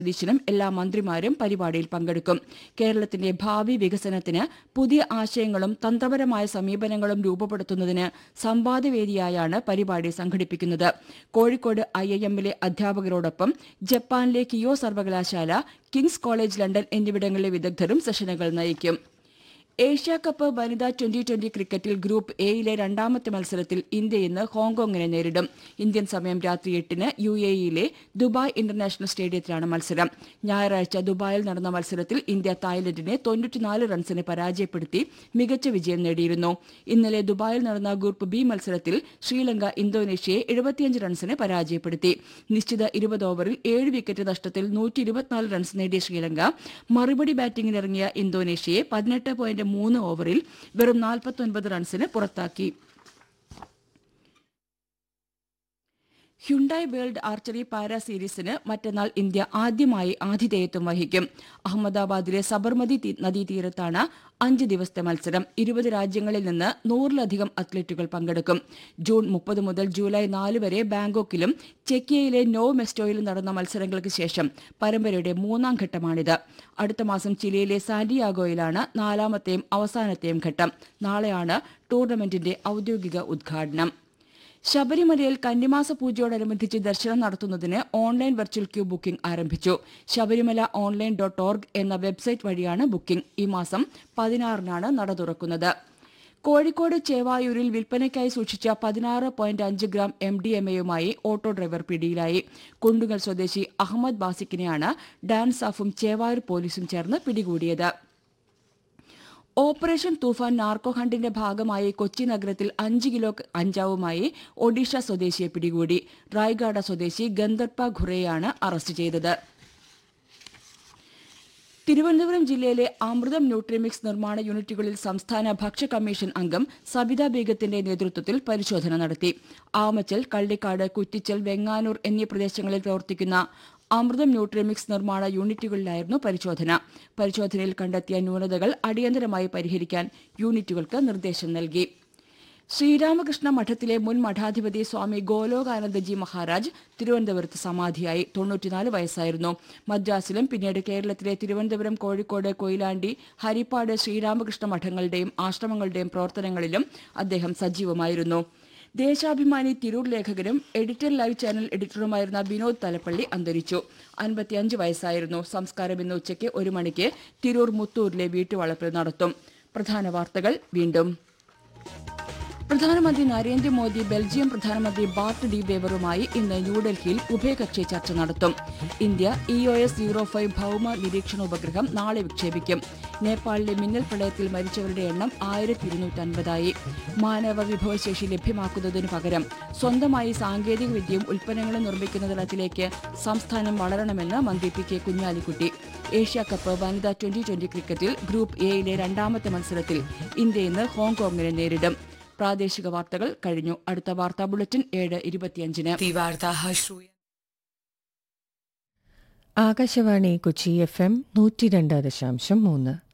സതീശനും എല്ലാ മന്ത്രിമാരും പരിപാടിയിൽ പങ്കെടുക്കും കേരളത്തിന്റെ ഭാവി വികസനത്തിന് പുതിയ ആശയങ്ങളും തന്ത്രപരമായ സമീപനങ്ങളും രൂപപ്പെടുത്തുന്നതിന് സംവാദവേദിയായാണ് പരിപാടി സംഘടിപ്പിക്കുന്നത് കോഴിക്കോട് ഐ ഐ എമ്മിലെ അധ്യാപകരോടൊപ്പം ജപ്പാനിലെ കിയോ സർവകലാശാല കിങ്സ് കോളേജ് ലണ്ടൻ എന്നിവിടങ്ങളിലെ വിദഗ്ധരും സെഷനുകൾ നയിക്കും ഏഷ്യാ കപ്പ് വനിതാ ട്വന്റി ട്വന്റി ക്രിക്കറ്റിൽ ഗ്രൂപ്പ് എയിലെ രണ്ടാമത്തെ മത്സരത്തിൽ ഇന്ത്യ ഇന്ന് ഹോങ്കോങ്ങിനെ നേരിടും ഇന്ത്യൻ സമയം രാത്രി എട്ടിന് യു എ ഇയിലെ ദുബായ് ഇന്റർനാഷണൽ സ്റ്റേഡിയത്തിലാണ് മത്സരം ഞായറാഴ്ച ദുബായിൽ നടന്ന മത്സരത്തിൽ ഇന്ത്യ തായ്ലൻഡിനെ തൊണ്ണൂറ്റിനാല് റൺസിന് പരാജയപ്പെടുത്തി മികച്ച വിജയം നേടിയിരുന്നു ഇന്നലെ ദുബായിൽ നടന്ന ഗ്രൂപ്പ് ബി മത്സരത്തിൽ ശ്രീലങ്ക ഇന്തോനേഷ്യയെ എഴുപത്തിയഞ്ച് റൺസിന് പരാജയപ്പെടുത്തി നിശ്ചിത ഇരുപത് ഓവറിൽ ഏഴ് വിക്കറ്റ് നഷ്ടത്തിൽ നൂറ്റി ഇരുപത്തിനാല് റൺസ് നേടിയ ശ്രീലങ്ക മറുപടി ബാറ്റിംഗിനിറങ്ങിയ ഇന്തോനേഷ്യയെ പതിനെട്ട് പോയിന്റ് മൂന്ന് ഓവറിൽ വെറും നാൽപ്പത്തൊൻപത് റൺസിന് പുറത്താക്കി ഹ്യുണ്ടായി വേൾഡ് ആർച്ചറി പാരാ സീരീസിന് മറ്റന്നാൾ ഇന്ത്യ ആദ്യമായി ആതിഥേയത്വം വഹിക്കും അഹമ്മദാബാദിലെ സബർമതി തീ- നദീതീരത്താണ് അഞ്ച് ദിവസത്തെ മത്സരം ഇരുപത് രാജ്യങ്ങളിൽ നിന്ന് നൂറിലധികം അത്ലറ്റുകൾ പങ്കെടുക്കും ജൂൺ മുപ്പത് മുതൽ ജൂലൈ നാല് വരെ ബാങ്കോക്കിലും ചെക്കിയയിലെ നോ മെസ്റ്റോയിലും നടന്ന മത്സരങ്ങൾക്ക് ശേഷം പരമ്പരയുടെ മൂന്നാം ഘട്ടമാണിത് അടുത്ത മാസം ചിലിയിലെ സാന്റിയാഗോയിലാണ് നാലാമത്തെയും അവസാനത്തെയും ഘട്ടം നാളെയാണ് ടൂർണമെന്റിന്റെ ഔദ്യോഗിക ഉദ്ഘാടനം ശബരിമലയിൽ കന്നിമാസ പൂജയോടനുബന്ധിച്ച് ദർശനം നടത്തുന്നതിന് ഓൺലൈൻ വെർച്വൽ ക്യൂ ബുക്കിംഗ് ആരംഭിച്ചു ശബരിമല ഓൺലൈൻ ഡോട്ട് ഓർഗ് എന്ന വെബ്സൈറ്റ് വഴിയാണ് ബുക്കിംഗ് ഈ മാസം പതിനാറിനാണ് നട തുറക്കുന്നത് കോഴിക്കോട് ചേവായൂരിൽ വിൽപ്പനയ്ക്കായി സൂക്ഷിച്ച പതിനാറ് പോയിന്റ് അഞ്ച് ഗ്രാം എം ഡി എം എയുമായി ഓട്ടോ ഡ്രൈവർ പിടിയിലായി കുണ്ടുങ്ങൽ സ്വദേശി അഹമ്മദ് ബാസിക്കിനെയാണ് ഡാൻസാഫും ചേവായൂർ പോലീസും ചേർന്ന് പിടികൂടിയത് ഓപ്പറേഷൻ തൂഫാൻ നാർക്കോ ഹണ്ടിന്റെ ഭാഗമായി കൊച്ചി നഗരത്തിൽ അഞ്ച് കിലോ അഞ്ചാവുമായി ഒഡീഷ സ്വദേശിയെ പിടികൂടി റായ്ഗാഡ സ്വദേശി ഗന്ധർപ്പ ഖുറെയാണ് അറസ്റ്റ് ചെയ്തത് തിരുവനന്തപുരം ജില്ലയിലെ അമൃതം ന്യൂട്രിമിക്സ് നിർമ്മാണ യൂണിറ്റുകളിൽ സംസ്ഥാന ഭക്ഷ്യ കമ്മീഷൻ അംഗം സബിത ബേഗത്തിന്റെ നേതൃത്വത്തിൽ പരിശോധന നടത്തി ആമച്ചൽ കള്ളിക്കാട് കുറ്റിച്ചൽ വെങ്ങാനൂർ എന്നീ പ്രദേശങ്ങളിൽ പ്രവർത്തിക്കുന്ന അമൃതം ന്യൂട്രിമിക്സ് നിർമ്മാണ യൂണിറ്റുകളിലായിരുന്നു പരിശോധന പരിശോധനയിൽ കണ്ടെത്തിയ ന്യൂനതകൾ അടിയന്തരമായി പരിഹരിക്കാൻ യൂണിറ്റുകൾക്ക് നിർദ്ദേശം നൽകി ശ്രീരാമകൃഷ്ണ മഠത്തിലെ മുൻ മഠാധിപതി സ്വാമി ഗോലോകാനന്ദജി മഹാരാജ് തിരുവനന്തപുരത്ത് സമാധിയായി തൊണ്ണൂറ്റിനാല് വയസ്സായിരുന്നു മദ്രാസിലും പിന്നീട് കേരളത്തിലെ തിരുവനന്തപുരം കോഴിക്കോട് കൊയിലാണ്ടി ഹരിപ്പാട് ശ്രീരാമകൃഷ്ണ മഠങ്ങളുടെയും ആശ്രമങ്ങളുടെയും പ്രവർത്തനങ്ങളിലും അദ്ദേഹം സജീവമായിരുന്നു ദേശാഭിമാനി തിരൂർ ലേഖകനും എഡിറ്റർ ലൈവ് ചാനൽ എഡിറ്ററുമായിരുന്ന വിനോദ് തലപ്പള്ളി അന്തരിച്ചു അൻപത്തിയഞ്ച് വയസ്സായിരുന്നു സംസ്കാരം ഇന്ന് ഉച്ചയ്ക്ക് ഒരു മണിക്ക് തിരൂർ മുത്തൂരിലെ വീട്ടുവളപ്പിൽ നടത്തും പ്രധാന വാർത്തകൾ വീണ്ടും പ്രധാനമന്ത്രി നരേന്ദ്രമോദി ബെൽജിയം പ്രധാനമന്ത്രി ബാർട്ട് ഡി ബേവറുമായി ഇന്ന് ന്യൂഡൽഹിയിൽ ഉഭയകക്ഷി ചർച്ച നടത്തും India E O S zero five ഭൌമ നിരീക്ഷണ ഉപഗ്രഹം നാളെ വിക്ഷേപിക്കും നേപ്പാളിലെ മിന്നൽ പ്രളയത്തിൽ മരിച്ചവരുടെ എണ്ണം ആയിരത്തി ഇരുന്നൂറ്റൻപതായി മാനവ വിഭവശേഷി ലഭ്യമാക്കുന്നതിനു പകരം സ്വന്തമായി സാങ്കേതിക വിദ്യയും ഉൽപ്പന്നങ്ങളും നിർമ്മിക്കുന്ന തലത്തിലേക്ക് സംസ്ഥാനം വളരണമെന്ന് മന്ത്രി P K Kunhalikutty Asia cup വനിതാ ട്വന്റി ട്വന്റി ക്രിക്കറ്റിൽ ഗ്രൂപ്പ് എയിലെ രണ്ടാമത്തെ മത്സരത്തിൽ ഇന്ത്യ ഇന്ന് ഹോങ്കോങ്ങിനെ നേരിടും പ്രാദേശിക വാർത്തകൾ കഴിഞ്ഞു അടുത്ത വാർത്താ ബുള്ളറ്റിൻ ഏഴ് ഇരുപത്തിയഞ്ചിന് वार्ताः श्रूयन्ते ആകാശവാണി കൊച്ചി എഫ് എം നൂറ്റി രണ്ട് ദശാംശം മൂന്ന്